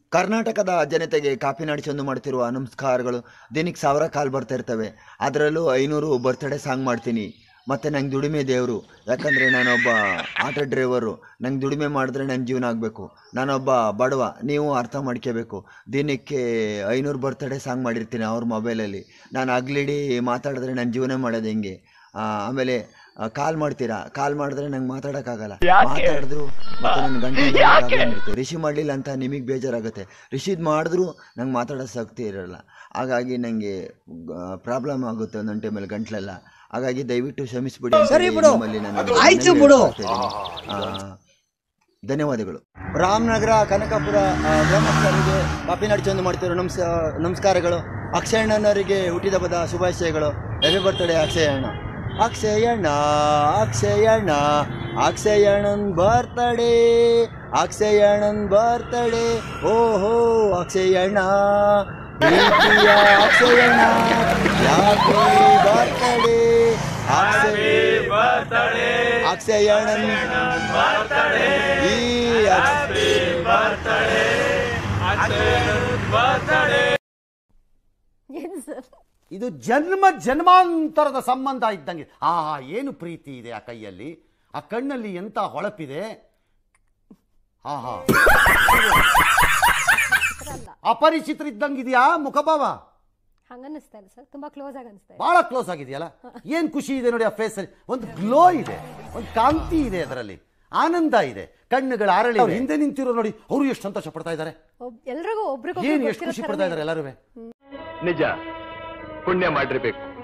ಕರ್ನಾಟಕದ ಜನತೆಗೆ ಕಾಪಿನಾಡು ಚಂದು ಮಾಡ್ತಿರುವ ನಮಸ್ಕಾರಗಳು ದಿನಕ್ಕೆ ಸಾವಿರ ಕಾಲ್ ಬರ್ತಾ ಇರ್ತವೆ ಅದರಲ್ಲೂ ಐನೂರು ಬರ್ತ್ಡೇ ಸಾಂಗ್ ಮಾಡ್ತೀನಿ ಮತ್ತು ನಂಗೆ ದುಡಿಮೆ ದೇವರು ಯಾಕಂದರೆ ನಾನೊಬ್ಬ ಆಟೋ ಡ್ರೈವರು ನಂಗೆ ದುಡಿಮೆ ಮಾಡಿದ್ರೆ ನನ್ನ ಜೀವನ ಆಗಬೇಕು ನಾನೊಬ್ಬ ಬಡವ ನೀವು ಅರ್ಥ ಮಾಡ್ಕೋಬೇಕು ದಿನಕ್ಕೆ ಐನೂರು ಬರ್ತ್ಡೇ ಸಾಂಗ್ ಮಾಡಿರ್ತೀನಿ ಅವ್ರ ಮೊಬೈಲಲ್ಲಿ ನಾನು ಅಗ್ಲಿಡಿ ಮಾತಾಡಿದ್ರೆ ನನ್ನ ಜೀವನ ಮಾಡೋದು ಹೆಂಗೆ ಆ, ಆಮೇಲೆ ಕಾಲ್ ಮಾಡ್ತೀರಾ ಕಾಲ್ ಮಾಡಿದ್ರೆ ನಂಗೆ ಮಾತಾಡೋಕ್ಕಾಗಲ್ಲ ಮಾತಾಡಿದ್ರು ಮತ್ತೆ ನನ್ನ ಗಂಟೆ ಪ್ರಾಬ್ಲಮ್ ಇರುತ್ತೆ ರಿಸೀವ್ ಮಾಡಲಿಲ್ಲ ಅಂತ ನಿಮಗೆ ಬೇಜಾರಾಗುತ್ತೆ ರಿಸೀವ್ ಮಾಡಿದ್ರು ನಂಗೆ ಮಾತಾಡೋ ಶಕ್ತಿ ಇರಲ್ಲ ಹಾಗಾಗಿ ನನಗೆ ಪ್ರಾಬ್ಲಮ್ ಆಗುತ್ತೆ ಒಂದೊಂದು ಟೈಮಲ್ಲಿ ಗಂಟ್ಲೆಲ್ಲ ಹಾಗಾಗಿ ದಯವಿಟ್ಟು ಕ್ಷಮಿಸ್ಬಿಡಿ ಅಂತ ಸರಿ ಬಿಡು. ನಿಮ್ಮಲ್ಲಿ ನಾನು ಆಯ್ತು ಮನವಿ ಬಿಡು. ಮಾಡ್ತಾ ಇದ್ದೀನಿ. ಆ, ಧನ್ಯವಾದಗಳು ರಾಮನಗರ ಕನಕಪುರ ಆ, ಗ್ರಾಮಸ್ಥರಿಗೆ ಕಾಪಿನಾಡು ಚಂದು ಮಾಡ್ತಿರೋ ನಮಸ್ ನಮಸ್ಕಾರಗಳು ಅಕ್ಷಯಣ್ಣನವರಿಗೆ ಹುಟ್ಟಿದಬ್ಬದ ಶುಭಾಶಯಗಳು ಹೆವಿ ಬರ್ತಡೆ ಅಕ್ಷಯಣ್ಣ ಅಕ್ಷಯಣ್ಣ ಅಕ್ಷಯಣ್ಣ ಅಕ್ಷಯಣ್ಣನ್ ಬರ್ತಡೆ ಅಕ್ಷಯಣ್ಣನ್ ಬರ್ತಡೆ ಓಹೋ ಅಕ್ಷಯಣ್ಣ ಪ್ರೀತಿಯ ಅಕ್ಷಯಣ್ಣ ಯಾಕೆ ಬರ್ತಡೆ ಅಕ್ಷಯ ಅಕ್ಷಯಣ್ಣನ್ ಈ ಅಕ್ಷ- ಏನು ಸರ್ ಇದು ಜನ್ಮ ಜನ್ಮಾಂತರದ ಸಂಬಂಧ ಇದ್ದಂಗೆ ಆ ಏನು ಪ್ರೀತಿ ಇದೆ ಆ ಕೈಯಲ್ಲಿ ಆ ಕಣ್ಣಲ್ಲಿ ಎಂತ ಹೊಳಪಿದೆ ಆಹಾ ಅಲ್ಲ ಅಪರಿಚಿತರಿದ್ದಂಗಿದೆಯಾ ಮುಖಭಾವ ಹಂಗನ್ನಿಸ್ತಾ ಇಲ್ಲ ಸರ್ ತುಂಬಾ ಕ್ಲೋಸ್ ಆಗಿ ಅನಿಸ್ತಾ ಇದೆ ಬಹಳ ಕ್ಲೋಸ್ ಆಗಿದೆಯಲ್ಲ ಏನ್ ಖುಷಿ ಇದೆ ನೋಡಿ ಆ ಫೇಸ್ ಅಲ್ಲಿ ಒಂದು ಗ್ಲೋ ಇದೆ ಒಂದು ಕಾಂತಿ ಇದೆ ಅದರಲ್ಲಿ ಆನಂದ ಇದೆ ಕಣ್ಣುಗಳ ಅರಳಿ ಅವ್ರು ಹಿಂದೆ ನಿಂತಿರೋ ನೋಡಿ ಅವರು ಎಷ್ಟು ಸಂತೋಷ ಪಡ್ತಾ ಇದ್ದಾರೆ ಒಬ್- ಎಲ್ರಿಗೂ ಒಬ್ರಿಗೊಬ್ರು ಏನು ಎಷ್ಟು ಗೊತ್ತಿರೋ ಖುಷಿ ಥರನೇ ಪಡ್ತಾ ಇದೆ. ಇದ್ದಾರೆ ಎಲ್ಲರೂ ನಿಜ ಪುಣ್ಯ ಮಾಡಿರ್ಬೇಕು